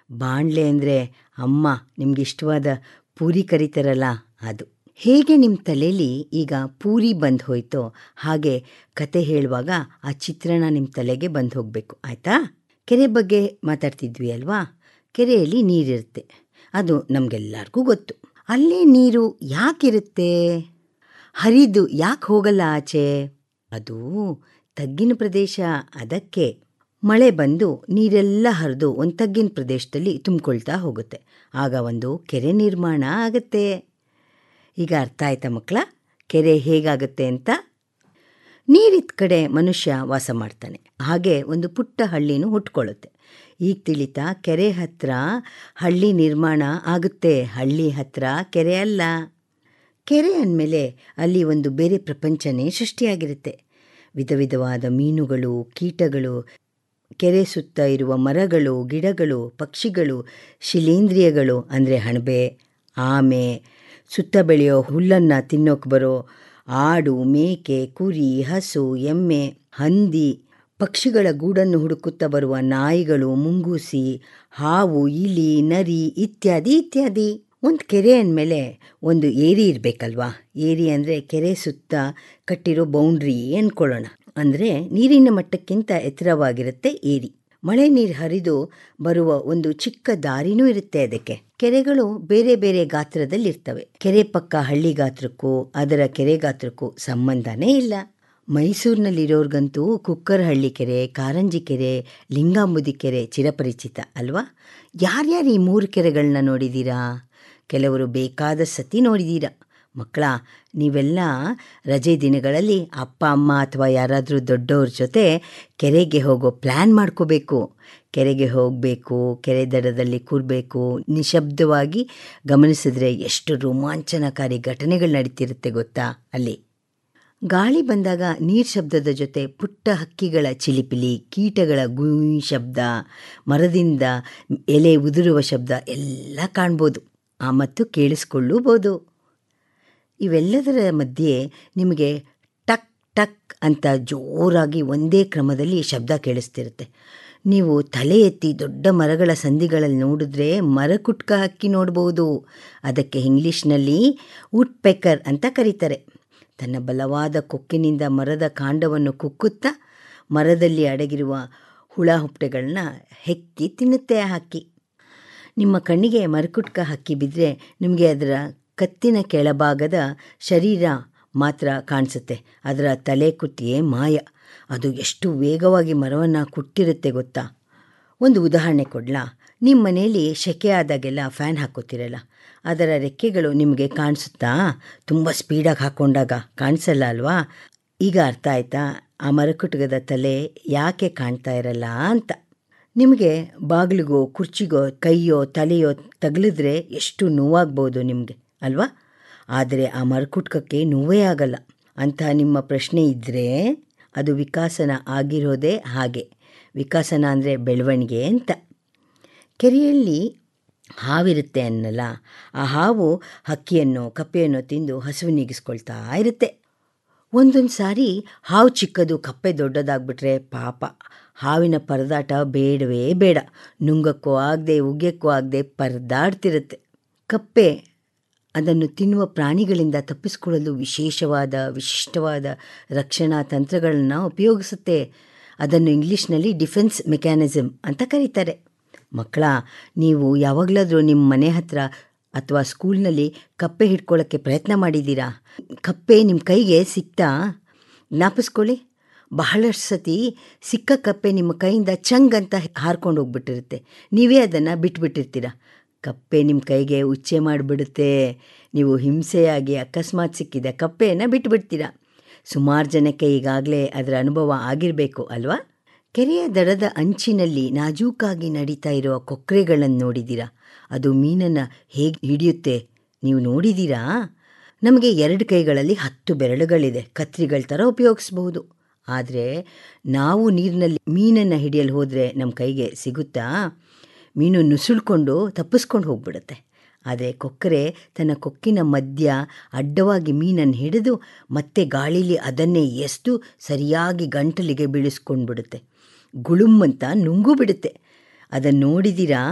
ಬಾಣಲೆ ಅಂದರೆ ಅಮ್ಮ ನಿಮ್ಗೆ ಇಷ್ಟವಾದ ಪೂರಿ ಕರಿತಾರಲ್ಲ ಅದು ಹೇಗೆ ನಿಮ್ಮ ತಲೆಯಲ್ಲಿ ಈಗ ಪೂರಿ ಬಂದು ಹೋಯ್ತೋ ಹಾಗೆ ಕತೆ ಹೇಳುವಾಗ ಆ ಚಿತ್ರಣ ನಿಮ್ಮ ತಲೆಗೆ ಬಂದು ಹೋಗಬೇಕು ಆಯಿತಾ ಕೆರೆ ಬಗ್ಗೆ ಮಾತಾಡ್ತಿದ್ವಿ ಅಲ್ವಾ ಕೆರೆಯಲ್ಲಿ ನೀರಿರುತ್ತೆ ಅದು ನಮಗೆಲ್ಲರಿಗೂ ಗೊತ್ತು ಅಲ್ಲಿ ನೀರು ಯಾಕಿರುತ್ತೆ ಹರಿದು ಯಾಕೆ ಹೋಗಲ್ಲ ಆಚೆ ಅದು ತಗ್ಗಿನ ಪ್ರದೇಶ ಅದಕ್ಕೆ ಮಳೆ ಬಂದು ನೀರೆಲ್ಲ ಹರಿದು ಒಂದು ತಗ್ಗಿನ ಪ್ರದೇಶದಲ್ಲಿ ತುಂಬಿಕೊಳ್ತಾ ಹೋಗುತ್ತೆ ಆಗ ಒಂದು ಕೆರೆ ನಿರ್ಮಾಣ ಆಗುತ್ತೆ ಈಗ ಅರ್ಥ ಆಯ್ತಾ ಮಕ್ಕಳ ಕೆರೆ ಹೇಗಾಗುತ್ತೆ ಅಂತ ನೀರಿದ್ದ ಕಡೆ ಮನುಷ್ಯ ವಾಸ ಮಾಡ್ತಾನೆ ಹಾಗೆ ಒಂದು ಪುಟ್ಟ ಹಳ್ಳಿನೂ ಹುಟ್ಕೊಳ್ಳುತ್ತೆ ಈಗ ತಿಳಿತಾ ಕೆರೆ ಹತ್ರ ಹಳ್ಳಿ ನಿರ್ಮಾಣ ಆಗುತ್ತೆ ಹಳ್ಳಿ ಹತ್ರ ಕೆರೆ ಅಲ್ಲ ಕೆರೆ ಅಂದಮೇಲೆ ಅಲ್ಲಿ ಒಂದು ಬೇರೆ ಪ್ರಪಂಚನೇ ಸೃಷ್ಟಿಯಾಗಿರುತ್ತೆ ವಿಧ ವಿಧವಾದ ಮೀನುಗಳು ಕೀಟಗಳು ಕೆರೆ ಸುತ್ತ ಇರುವ ಮರಗಳು ಗಿಡಗಳು ಪಕ್ಷಿಗಳು ಶಿಲೀಂಧ್ರಿಯಗಳು ಅಂದರೆ ಹಣಬೆ ಆಮೆ ಸುತ್ತ ಬೆಳೆಯೋ ಹುಲ್ಲನ್ನು ತಿನ್ನೋಕೆ ಬರೋ ಆಡು ಮೇಕೆ ಕುರಿ ಹಸು ಎಮ್ಮೆ ಹಂದಿ ಪಕ್ಷಿಗಳ ಗೂಡನ್ನು ಹುಡುಕುತ್ತಾ ಬರುವ ನಾಯಿಗಳು ಮುಂಗೂಸಿ ಹಾವು ಇಲಿ ನರಿ ಇತ್ಯಾದಿ ಇತ್ಯಾದಿ ಒಂದು ಕೆರೆ ಅಂದಮೇಲೆ ಒಂದು ಏರಿ ಇರಬೇಕಲ್ವಾ ಏರಿ ಅಂದರೆ ಕೆರೆ ಸುತ್ತ ಕಟ್ಟಿರೋ ಬೌಂಡ್ರಿ ಅಂದ್ಕೊಳ್ಳೋಣ ಅಂದರೆ ನೀರಿನ ಮಟ್ಟಕ್ಕಿಂತ ಎತ್ತರವಾಗಿರುತ್ತೆ ಏರಿ ಮಳೆ ನೀರು ಹರಿದು ಬರುವ ಒಂದು ಚಿಕ್ಕ ದಾರಿನೂ ಇರುತ್ತೆ ಅದಕ್ಕೆ ಕೆರೆಗಳು ಬೇರೆ ಬೇರೆ ಗಾತ್ರದಲ್ಲಿರ್ತವೆ ಕೆರೆ ಪಕ್ಕ ಹಳ್ಳಿ ಗಾತ್ರಕ್ಕೂ ಅದರ ಕೆರೆ ಗಾತ್ರಕ್ಕೂ ಸಂಬಂಧನೇ ಇಲ್ಲ ಮೈಸೂರಿನಲ್ಲಿರೋರ್ಗಂತೂ ಕುಕ್ಕರ್ ಹಳ್ಳಿ ಕೆರೆ ಕಾರಂಜಿ ಕೆರೆ ಲಿಂಗಾಂಬುದಿ ಕೆರೆ ಚಿರಪರಿಚಿತ ಅಲ್ವಾ ಯಾರ್ಯಾರು ಈ ಮೂರು ಕೆರೆಗಳನ್ನ ನೋಡಿದ್ದೀರಾ ಕೆಲವರು ಬೇಕಾದ ಸತಿ ನೋಡಿದ್ದೀರಾ ಮಕ್ಕಳ ನೀವೆಲ್ಲ ರಜೆ ದಿನಗಳಲ್ಲಿ ಅಪ್ಪ ಅಮ್ಮ ಅಥವಾ ಯಾರಾದರೂ ದೊಡ್ಡವ್ರ ಜೊತೆ ಕೆರೆಗೆ ಹೋಗೋ ಪ್ಲ್ಯಾನ್ ಮಾಡ್ಕೋಬೇಕು ಕೆರೆಗೆ ಹೋಗಬೇಕು ಕೆರೆ ದಡದಲ್ಲಿ ಕೂರಬೇಕು ನಿಶಬ್ದವಾಗಿ ಗಮನಿಸಿದ್ರೆ ಎಷ್ಟು ರೋಮಾಂಚನಕಾರಿ ಘಟನೆಗಳು ನಡೀತಿರುತ್ತೆ ಗೊತ್ತಾ ಅಲ್ಲಿ ಗಾಳಿ ಬಂದಾಗ ನೀರು ಶಬ್ದದ ಜೊತೆ ಪುಟ್ಟ ಹಕ್ಕಿಗಳ ಚಿಲಿಪಿಲಿ ಕೀಟಗಳ ಗುಯ್ ಶಬ್ದ ಮರದಿಂದ ಎಲೆ ಉದುರುವ ಶಬ್ದ ಎಲ್ಲ ಕಾಣ್ಬೋದು ಆ ಮತ್ತು ಕೇಳಿಸ್ಕೊಳ್ಳೂಬೋದು ಇವೆಲ್ಲದರ ಮಧ್ಯೆ ನಿಮಗೆ ಟಕ್ ಟಕ್ ಅಂತ ಜೋರಾಗಿ ಒಂದೇ ಕ್ರಮದಲ್ಲಿ ಶಬ್ದ ಕೇಳಿಸ್ತಿರುತ್ತೆ ನೀವು ತಲೆ ಎತ್ತಿ ದೊಡ್ಡ ಮರಗಳ ಸಂಧಿಗಳಲ್ಲಿ ನೋಡಿದ್ರೆ ಮರಕುಟ್ಕ ಹಕ್ಕಿ ನೋಡ್ಬೋದು ಅದಕ್ಕೆ ಇಂಗ್ಲೀಷ್ನಲ್ಲಿ ವುಡ್ ಪೆಕ್ಕರ್ ಅಂತ ಕರೀತಾರೆ ತನ್ನ ಬಲವಾದ ಕೊಕ್ಕಿನಿಂದ ಮರದ ಕಾಂಡವನ್ನು ಕುಕ್ಕುತ್ತಾ ಮರದಲ್ಲಿ ಅಡಗಿರುವ ಹುಳ ಹುಪ್ಪಟೆಗಳನ್ನ ಹೆಕ್ಕಿ ತಿನ್ನುತ್ತೆ ಆ ಹಕ್ಕಿ ನಿಮ್ಮ ಕಣ್ಣಿಗೆ ಮರಕುಟ್ಕ ಹಕ್ಕಿ ಬಿದ್ದರೆ ನಿಮಗೆ ಅದರ ಕತ್ತಿನ ಕೆಳಭಾಗದ ಶರೀರ ಮಾತ್ರ ಕಾಣಿಸುತ್ತೆ ಅದರ ತಲೆ ಕುತ್ತಿಗೆ ಮಾಯ ಅದು ಎಷ್ಟು ವೇಗವಾಗಿ ಮರವನ್ನು ಕುಟ್ಟಿರುತ್ತೆ ಗೊತ್ತಾ ಒಂದು ಉದಾಹರಣೆ ಕೊಡಲಾ ನಿಮ್ಮ ಮನೆಯಲ್ಲಿ ಸೆಕೆ ಆದಾಗೆಲ್ಲ ಫ್ಯಾನ್ ಹಾಕೋತಿರಲ್ಲ ಅದರ ರೆಕ್ಕೆಗಳು ನಿಮಗೆ ಕಾಣಿಸುತ್ತಾ ತುಂಬ ಸ್ಪೀಡಾಗಿ ಹಾಕ್ಕೊಂಡಾಗ ಕಾಣಿಸಲ್ಲ ಅಲ್ವಾ ಈಗ ಅರ್ಥ ಆಯ್ತಾ ಆ ಮರಕುಟುಗದ ತಲೆ ಯಾಕೆ ಕಾಣ್ತಾ ಇರಲ್ಲ ಅಂತ ನಿಮಗೆ ಬಾಗಿಲಿಗೋ ಕುರ್ಚಿಗೋ ಕೈಯೋ ತಲೆಯೋ ತಗಲಿದ್ರೆ ಎಷ್ಟು ನೋವಾಗ್ಬೋದು ನಿಮಗೆ ಅಲ್ವಾ ಆದರೆ ಆ ಮರಕುಟ್ಕಕ್ಕೆ ನೋವೇ ಆಗಲ್ಲ ಅಂತ ನಿಮ್ಮ ಪ್ರಶ್ನೆ ಇದ್ದರೆ ಅದು ವಿಕಾಸನ ಆಗಿರೋದೇ ಹಾಗೆ ವಿಕಾಸನ ಅಂದರೆ ಬೆಳವಣಿಗೆ ಅಂತ ಕೆರೆಯಲ್ಲಿ ಹಾವಿರುತ್ತೆ ಅನ್ನಲ್ಲ ಆ ಹಾವು ಹಕ್ಕಿಯನ್ನು ಕಪ್ಪೆಯನ್ನು ತಿಂದು ಹಸಿವು ನೀಗಿಸ್ಕೊಳ್ತಾ ಇರುತ್ತೆ ಒಂದೊಂದು ಸಾರಿ ಹಾವು ಚಿಕ್ಕದು ಕಪ್ಪೆ ದೊಡ್ಡದಾಗ್ಬಿಟ್ರೆ ಪಾಪ ಹಾವಿನ ಪರದಾಟ ಬೇಡವೇ ಬೇಡ ನುಂಗಕ್ಕೂ ಆಗದೆ ಉಗ್ಯಕ್ಕೂ ಆಗದೆ ಪರದಾಡ್ತಿರುತ್ತೆ ಕಪ್ಪೆ ಅದನ್ನು ತಿನ್ನುವ ಪ್ರಾಣಿಗಳಿಂದ ತಪ್ಪಿಸಿಕೊಳ್ಳಲು ವಿಶೇಷವಾದ ವಿಶಿಷ್ಟವಾದ ರಕ್ಷಣಾ ತಂತ್ರಗಳನ್ನು ಉಪಯೋಗಿಸುತ್ತೆ ಅದನ್ನು ಇಂಗ್ಲೀಷ್ನಲ್ಲಿ ಡಿಫೆನ್ಸ್ ಮೆಕ್ಯಾನಿಸಮ್ ಅಂತ ಕರೀತಾರೆ ಮಕ್ಕಳ ನೀವು ಯಾವಾಗಲಾದರೂ ನಿಮ್ಮ ಮನೆ ಹತ್ರ ಅಥವಾ ಸ್ಕೂಲ್ನಲ್ಲಿ ಕಪ್ಪೆ ಹಿಡ್ಕೊಳ್ಳೋಕ್ಕೆ ಪ್ರಯತ್ನ ಮಾಡಿದ್ದೀರಾ ಕಪ್ಪೆ ನಿಮ್ಮ ಕೈಗೆ ಸಿಕ್ತಾ ಜ್ಞಾಪಿಸ್ಕೊಳ್ಳಿ ಬಹಳಷ್ಟು ಸತಿ ಸಿಕ್ಕ ಕಪ್ಪೆ ನಿಮ್ಮ ಕೈಯಿಂದ ಚಂಗ್ ಅಂತ ಹಾರ್ಕೊಂಡು ಹೋಗ್ಬಿಟ್ಟಿರುತ್ತೆ ನೀವೇ ಅದನ್ನು ಬಿಟ್ಬಿಟ್ಟಿರ್ತೀರ ಕಪ್ಪೆ ನಿಮ್ಮ ಕೈಗೆ ಉಚ್ಚೆ ಮಾಡಿಬಿಡುತ್ತೆ ನೀವು ಹಿಂಸೆಯಾಗಿ ಅಕಸ್ಮಾತ್ ಸಿಕ್ಕಿದ ಕಪ್ಪೆಯನ್ನು ಬಿಟ್ಬಿಡ್ತೀರ ಸುಮಾರು ಜನಕ್ಕೆ ಈಗಾಗಲೇ ಅದರ ಅನುಭವ ಆಗಿರಬೇಕು ಅಲ್ವಾ ಕೆರೆಯ ದಡದ ಅಂಚಿನಲ್ಲಿ ನಾಜೂಕಾಗಿ ನಡೀತಾ ಇರುವ ಕೊಕ್ರೆಗಳನ್ನು ನೋಡಿದ್ದೀರಾ ಅದು ಮೀನನ್ನು ಹೇಗೆ ಹಿಡಿಯುತ್ತೆ ನೀವು ನೋಡಿದ್ದೀರಾ ನಮಗೆ ಎರಡು ಕೈಗಳಲ್ಲಿ ಹತ್ತು ಬೆರಳುಗಳಿದೆ ಕತ್ರಿಗಳ ಥರ ಉಪಯೋಗಿಸ್ಬಹುದು ಆದರೆ ನಾವು ನೀರಿನಲ್ಲಿ ಮೀನನ್ನು ಹಿಡಿಯಲು ಹೋದರೆ ನಮ್ಮ ಕೈಗೆ ಸಿಗುತ್ತಾ ಮೀನು ನುಸುಳ್ಕೊಂಡು ತಪ್ಪಿಸ್ಕೊಂಡು ಹೋಗ್ಬಿಡುತ್ತೆ ಆದರೆ ಕೊಕ್ಕರೆ ತನ್ನ ಕೊಕ್ಕಿನ ಮಧ್ಯ ಅಡ್ಡವಾಗಿ ಮೀನನ್ನು ಹಿಡಿದು ಮತ್ತೆ ಗಾಳೀಲಿ ಅದನ್ನೇ ಎಸ್ದು ಸರಿಯಾಗಿ ಗಂಟಲಿಗೆ ಬೀಳಿಸ್ಕೊಂಡು ಬಿಡುತ್ತೆ ಗುಳುಮ್ ಅಂತ ನುಂಗು ಬಿಡುತ್ತೆ ಅದನ್ನು ನೋಡಿದ್ದೀರಾ